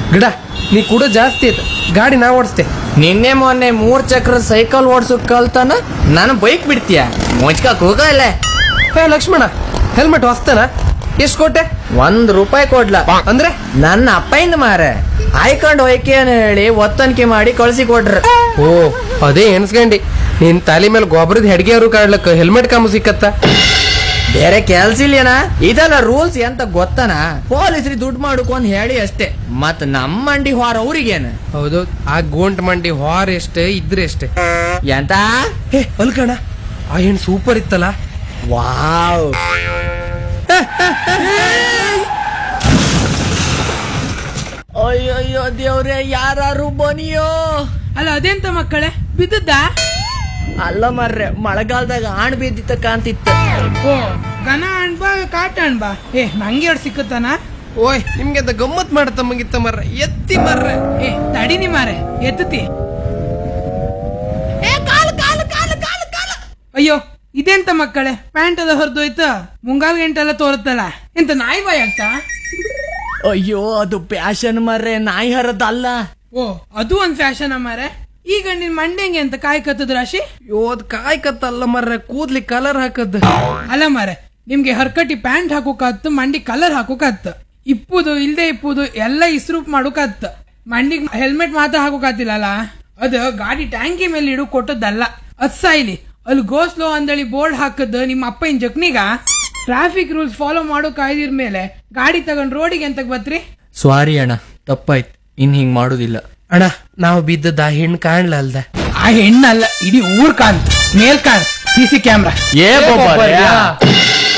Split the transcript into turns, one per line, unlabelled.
ಗಿಡ ನೀ ಕೂಡ ಜಾಸ್ತಿ ಆಯ್ತು ಗಾಡಿ ನಾ ಓಡಿಸ್ತೆ
ನಿನ್ನೆ ಮೊನ್ನೆ ಮೂರ್ ಚಕ್ರ ಸೈಕಲ್ ಓಡ್ಸು ಕಲ್ತಾನ ನಾನು ಬೈಕ್ ಬಿಡ್ತೀಯ ಮುಚ್ಕ ಕೂಗಲ್ಲ
ಹೇ ಲಕ್ಷ್ಮಣ ಹೆಲ್ಮೆಟ್ ಹೊಸ್ತನ ಎಷ್ಟು ಕೊಟ್ಟೆ
ಒಂದ್ ರೂಪಾಯಿ ಕೊಡ್ಲ
ಅಂದ್ರೆ
ನನ್ನ ಅಪ್ಪಯಿಂದ ಮಾರೆ ಆಯ್ಕೊಂಡ್ ಹೋಯ್ಕೆ ಅಂತ ಹೇಳಿ ಒತ್ತನಿಕೆ ಮಾಡಿ ಕಳ್ಸಿ ಕೊಟ್ರ
ಓ ಅದೇ ಎನ್ಸ್ಕಂಡಿ ನಿನ್ ತಲೆ ಮೇಲೆ ಗೊಬ್ಬರದ ಹೆಡ್ಗೆ ಅವರು ಕಾಡ್ಲಕ್ಕ ಹೆಲ್ಮೆಟ್ ಕಾಮು ಸಿಕ್ಕತ್ತ
ಬೇರೆ ಕೆಲ್ಸ ಇಲ್ಲೇನ ಇದೆಲ್ಲ ರೂಲ್ಸ್ ಎಂತ ಗೊತ್ತನ ಪೊಲೀಸ್ರಿ ದುಡ್ಡು ಮಾಡುಕೊಂದ್ ಹೇಳಿ ಅಷ್ಟೇ ಮತ್ ನಮ್ಮ ಮಂಡಿ ಹೊರ ಅವ್ರಿಗೇನ
ಹೌದು ಆ ಗೋಂಟ್ ಮಂಡಿ ಹೊರ ಎಷ್ಟೇ ಇದ್ರೆ ಎಷ್ಟೇ
ಎಂತ
ಹೇ ಅಲ್ಕಣ ಆ ಹೆಣ್ ಸೂಪರ್ ಇತ್ತಲ್ಲ
ವಾವ್ ಅಯ್ಯಯ್ಯೋ ದೇವ್ರೆ ಯಾರು ಬನಿಯೋ
ಅಲ್ಲ ಅದೆಂತ ಮಕ್ಕಳೇ ಬಿದ್ದದ್ದಾ
ಅಲ್ಲ ಮರ್ರೆ ಮಳೆಗಾಲದಾಗ ಆಣ್ ಬಿದ್ದಿತ್ತ ಕಾಂತಿತ್ತ
ಓ ಘನ ಅಣ್ಬಾ ಕಾಟ ಅಣ್ಬಾ ಏ ನಂಗೆ ಎರಡು ಸಿಕ್ಕುತ್ತಾನ
ಓಯ್ ನಿಮ್ಗೆ ಅಂತ ಗಮ್ಮತ್ ಮಾಡತ್ತ ಮಂಗಿತ್ತ ಮರ್ರ ಎತ್ತಿ ಮರ್ರೆ
ಏ ತಡಿನಿ ಮಾರೆ ಎತ್ತತಿ ಅಯ್ಯೋ ಇದೆಂತ ಮಕ್ಕಳೇ ಪ್ಯಾಂಟ್ ಎಲ್ಲ ಹೊರದೋಯ್ತ ಮುಂಗಾಲ್ ಗಂಟೆಲ್ಲ ತೋರುತ್ತಲ್ಲ ಎಂತ ನಾಯಿ ಬಾಯ್ ಆಗ್ತಾ
ಅಯ್ಯೋ ಅದು ಪ್ಯಾಶನ್ ಮರ್ರೆ ನಾಯಿ ಹರದಲ್ಲ
ಓ ಅದು ಒಂದ್ ಫ್ಯಾಷನ್ ಮಾರೆ ಈಗ ನಿನ್ ಮಂಡೆಂಗೆ ಅಂತ ಕಾಯ್ ಕತ್ತದ ರಾಶಿ
ಯೋದ್ ಕಾಯ್ಕತ್ತಲ್ಲ ಮರ್ರೆ ಕೂದ್ಲಿ ಕಲರ್ ಹಾಕದ್
ಅಲ್ಲ ಮಾರೆ ನಿಮ್ಗೆ ಹರ್ಕಟಿ ಪ್ಯಾಂಟ್ ಹಾಕೋಕತ್ತು ಮಂಡಿ ಕಲರ್ ಹಾಕೋಕತ್ತು ಇಪ್ಪುದು ಇಲ್ದೆ ಇಪ್ಪುದು ಎಲ್ಲ ಇಸ್ರೂಪ್ ಮಾಡೋಕತ್ತ ಮಂಡಿಗ್ ಹೆಲ್ಮೆಟ್ ಮಾತ್ರ ಹಾಕೋಕತ್ತಿಲ್ಲಲ್ಲ ಅದು ಗಾಡಿ ಟ್ಯಾಂಕಿ ಮೇಲೆ ಇಡು ಕೊಟ್ಟದ್ದಲ್ಲ ಅದ್ ಸಾಯ್ಲಿ ಅಲ್ಲಿ ಗೋ ಸ್ಲೋ ಅಂದಳಿ ಬೋರ್ಡ್ ಹಾಕದ್ ನಿಮ್ಮ ಅಪ್ಪನ ಜಕ್ನಿಗ ಟ್ರಾಫಿಕ್ ರೂಲ್ಸ್ ಫಾಲೋ ಮಾಡೋ ಕಾಯ್ದಿರ್ ಮೇಲೆ ಗಾಡಿ ತಗೊಂಡ್ ರೋಡಿಗೆ ಎಂತ ಬತ್ರಿ
ಸಾರಿ ಅಣ್ಣ ತಪ್ಪಾಯ್ತು ಇನ್ ಹಿಂಗ್ ಮಾಡುದಿಲ್ಲ
ಅಣ್ಣ ನಾವು ಬಿದ್ದದ ಆ ಹೆಣ್ ಕಾಣ್ಲ ಅಲ್ದ
ಆ ಹೆಣ್ಣಲ್ಲ ಇಡೀ ಊರ್ ಕಾಣ್ ಮೇಲ್ ಕಾಣ್ ಸಿ ಸಿ ಕ್ಯಾಮ್ರಾ
ಏ
ಬಾಬಾ, ಯಾ.